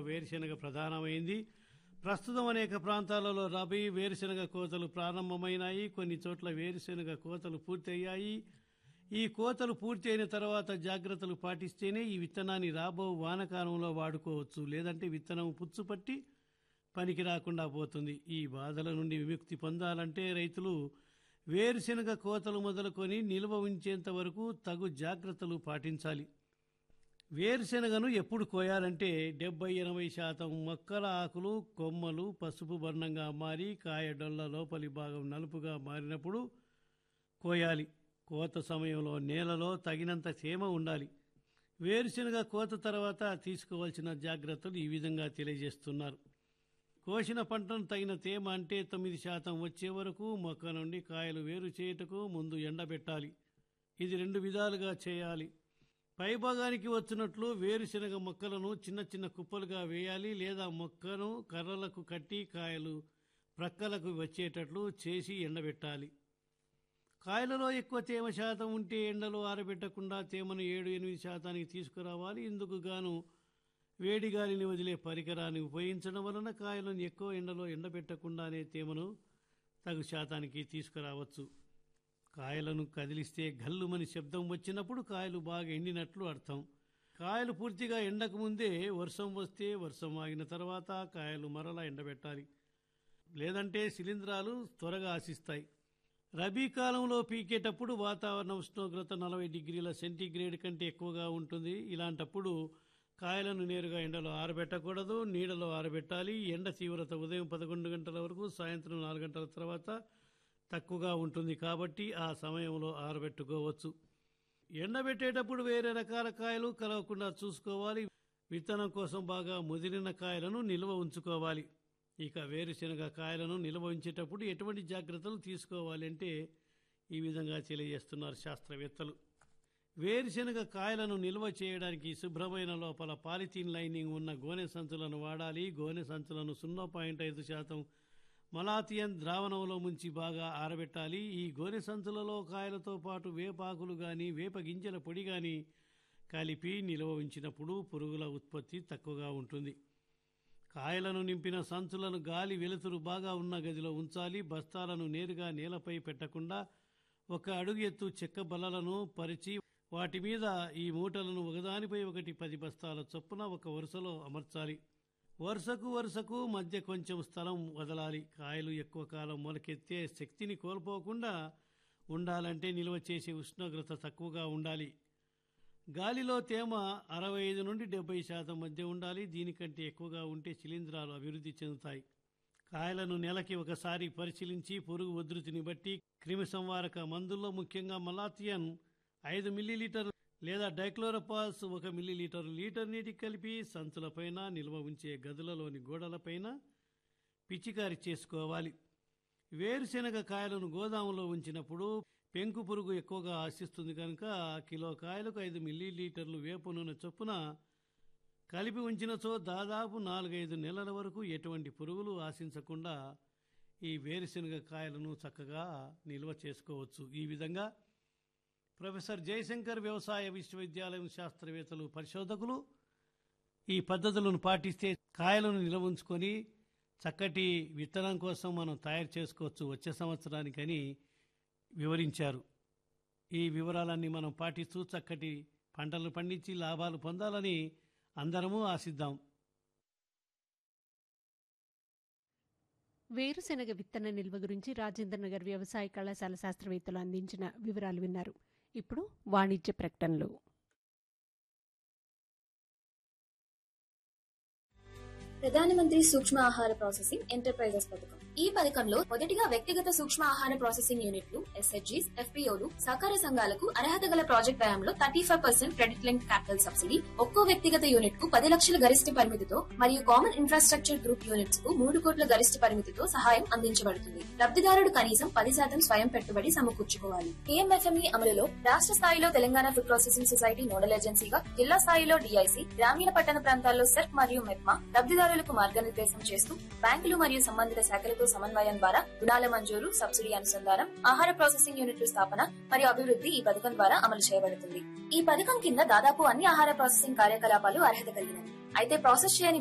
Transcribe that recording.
వేరుశెనగ ప్రధానమైంది ప్రస్తుతం అనేక ప్రాంతాలలో రబీ వేరుశెనగ కోతలు ప్రారంభమైనాయి కొన్ని చోట్ల వేరుశెనగ కోతలు పూర్తయ్యాయి ఈ కోతలు పూర్తి అయిన తర్వాత జాగ్రత్తలు పాటిస్తేనే ఈ విత్తనాన్ని రాబో వానకాలంలో వాడుకోవచ్చు లేదంటే విత్తనం పుచ్చుపట్టి పనికి రాకుండా పోతుంది ఈ బాధల నుండి విముక్తి పొందాలంటే రైతులు వేరుశెనగ కోతలు మొదలుకొని నిల్వ ఉంచేంత వరకు తగు జాగ్రత్తలు పాటించాలి వేరుశెనగను ఎప్పుడు కోయాలంటే డెబ్బై ఎనభై శాతం మొక్కల ఆకులు కొమ్మలు పసుపు వర్ణంగా మారి కాయ డొల్ల లోపలి భాగం నలుపుగా మారినప్పుడు కోయాలి కోత సమయంలో నేలలో తగినంత తేమ ఉండాలి వేరుశెనగ కోత తర్వాత తీసుకోవాల్సిన జాగ్రత్తలు ఈ విధంగా తెలియజేస్తున్నారు కోసిన పంటను తగిన తేమ అంటే తొమ్మిది శాతం వచ్చే వరకు మొక్క నుండి కాయలు వేరు చేయుటకు ముందు ఎండబెట్టాలి ఇది రెండు విధాలుగా చేయాలి పైభాగానికి వచ్చినట్లు వేరుశెనగ మొక్కలను చిన్న చిన్న కుప్పలుగా వేయాలి లేదా మొక్కను కర్రలకు కట్టి కాయలు ప్రక్కలకు వచ్చేటట్లు చేసి ఎండబెట్టాలి కాయలలో ఎక్కువ తేమ శాతం ఉంటే ఎండలో ఆరబెట్టకుండా తేమను ఏడు ఎనిమిది శాతానికి తీసుకురావాలి ఇందుకు గాను వేడి గాలిని వదిలే పరికరాన్ని ఉపయోగించడం వలన కాయలను ఎక్కువ ఎండలో ఎండబెట్టకుండానే తేమను తగు శాతానికి తీసుకురావచ్చు కాయలను కదిలిస్తే గల్లుమని శబ్దం వచ్చినప్పుడు కాయలు బాగా ఎండినట్లు అర్థం కాయలు పూర్తిగా ఎండకు ముందే వర్షం వస్తే వర్షం ఆగిన తర్వాత కాయలు మరలా ఎండబెట్టాలి లేదంటే శిలీంధ్రాలు త్వరగా ఆశిస్తాయి రబీ కాలంలో పీకేటప్పుడు వాతావరణ ఉష్ణోగ్రత నలభై డిగ్రీల సెంటీగ్రేడ్ కంటే ఎక్కువగా ఉంటుంది ఇలాంటప్పుడు కాయలను నేరుగా ఎండలో ఆరబెట్టకూడదు నీడలో ఆరబెట్టాలి ఎండ తీవ్రత ఉదయం పదకొండు గంటల వరకు సాయంత్రం నాలుగు గంటల తర్వాత తక్కువగా ఉంటుంది కాబట్టి ఆ సమయంలో ఆరబెట్టుకోవచ్చు ఎండబెట్టేటప్పుడు వేరే రకాల కాయలు కలవకుండా చూసుకోవాలి విత్తనం కోసం బాగా ముదిరిన కాయలను నిల్వ ఉంచుకోవాలి ఇక వేరుశెనగ కాయలను నిల్వ ఉంచేటప్పుడు ఎటువంటి జాగ్రత్తలు తీసుకోవాలి అంటే ఈ విధంగా తెలియజేస్తున్నారు శాస్త్రవేత్తలు వేరుశెనగ కాయలను నిల్వ చేయడానికి శుభ్రమైన లోపల పాలిథీన్ లైనింగ్ ఉన్న గోనె సంచులను వాడాలి గోనె సంచులను సున్నా పాయింట్ ఐదు శాతం మలాథియన్ ద్రావణంలో ముంచి బాగా ఆరబెట్టాలి ఈ గోనె సంచులలో కాయలతో పాటు వేపాకులు గాని వేప గింజల పొడి గాని కలిపి నిల్వ ఉంచినప్పుడు పురుగుల ఉత్పత్తి తక్కువగా ఉంటుంది కాయలను నింపిన సంచులను గాలి వెలుతురు బాగా ఉన్న గదిలో ఉంచాలి బస్తాలను నేరుగా నేలపై పెట్టకుండా ఒక అడుగు ఎత్తు చెక్క బల్లలను పరిచి వాటి మీద ఈ మూటలను ఒకదానిపై ఒకటి పది బస్తాల చొప్పున ఒక వరుసలో అమర్చాలి వరుసకు వరుసకు మధ్య కొంచెం స్థలం వదలాలి కాయలు ఎక్కువ కాలం మొలకెత్తే శక్తిని కోల్పోకుండా ఉండాలంటే నిల్వ చేసే ఉష్ణోగ్రత తక్కువగా ఉండాలి గాలిలో తేమ అరవై ఐదు నుండి డెబ్బై శాతం మధ్య ఉండాలి దీనికంటే ఎక్కువగా ఉంటే శిలీంధ్రాలు అభివృద్ధి చెందుతాయి కాయలను నెలకి ఒకసారి పరిశీలించి పురుగు ఉధృతిని బట్టి క్రిమి సంవారక మందుల్లో ముఖ్యంగా మలాథియన్ ఐదు మిల్లీలీటర్ లేదా డైక్లోరోపాస్ ఒక మిల్లీలీటర్ లీటర్ నీటికి కలిపి సంచులపైన నిల్వ ఉంచే గదులలోని గోడలపైన పిచికారి చేసుకోవాలి వేరుశెనగ కాయలను గోదాములో ఉంచినప్పుడు పెంకు పురుగు ఎక్కువగా ఆశిస్తుంది కనుక కిలో కాయలకు ఐదు మిల్లీలీటర్లు వేప నూనె చొప్పున కలిపి ఉంచినచో దాదాపు నాలుగైదు నెలల వరకు ఎటువంటి పురుగులు ఆశించకుండా ఈ వేరుశెనగ కాయలను చక్కగా నిల్వ చేసుకోవచ్చు ఈ విధంగా ప్రొఫెసర్ జయశంకర్ వ్యవసాయ విశ్వవిద్యాలయం శాస్త్రవేత్తలు పరిశోధకులు ఈ పద్ధతులను పాటిస్తే కాయలను నిల్వ ఉంచుకొని చక్కటి విత్తనం కోసం మనం తయారు చేసుకోవచ్చు వచ్చే సంవత్సరానికని వివరించారు ఈ వివరాలన్నీ మనం పాటిస్తూ చక్కటి పంటలు పండించి లాభాలు పొందాలని అందరము ఆశిద్దాం వేరుశెనగ విత్తన నిల్వ గురించి రాజేంద్ర నగర్ వ్యవసాయ కళాశాల శాస్త్రవేత్తలు అందించిన వివరాలు విన్నారు ఇప్పుడు వాణిజ్య ప్రకటనలు ప్రధానమంత్రి సూక్ష్మ ఆహార ప్రాసెసింగ్ ఎంటర్ప్రైజెస్ పథకం ఈ పథకంలో మొదటిగా వ్యక్తిగత సూక్ష్మ ఆహార ప్రాసెసింగ్ యూనిట్లు ఎస్హెచ్జీస్ ఎఫ్పీఓలు సహకార సంఘాలకు అర్హత గల ప్రాజెక్ట్ వ్యయంలో thirty five percent credit link capital subsidy ఒక్కో వ్యక్తిగత యూనిట్ కు పది లక్షల గరిష్ట పరిమితితో మరియు కామన్ ఇన్ఫ్రాస్ట్రక్చర్ గ్రూప్ యూనిట్స్ కు మూడు కోట్ల గరిష్ట పరిమితితో సహాయం అందించబడుతుంది లబ్ధిదారుడు కనీసం పది శాతం స్వయం పెట్టుబడి సమకూర్చుకోవాలి కేఎంఎఫ్ఎంఈ అమలులో రాష్ట్ర స్థాయిలో Telangana food processing society nodal ఏజెన్సీగా జిల్లా స్థాయిలో డిఐసి గ్రామీణ పట్టణ ప్రాంతాల్లో సెర్క్ మరియు మెప్మా లబ్ధిదారులకు మార్గనిర్దేశం చేస్తూ బ్యాంకులు మరియు సంబంధిత శాఖలతో సమన్వయం ద్వారా రుణాల మంజూరు సబ్సిడీ అనుసంధానం ఆహార ప్రాసెసింగ్ యూనిట్ల స్థాపన మరియు అభివృద్ధి ఈ పథకం ద్వారా అమలు చేయబడుతుంది ఈ పథకం కింద దాదాపు అన్ని ఆహార ప్రాసెసింగ్ కార్యకలాపాలు అర్హత కలిగినవి అయితే ప్రాసెస్ చేయని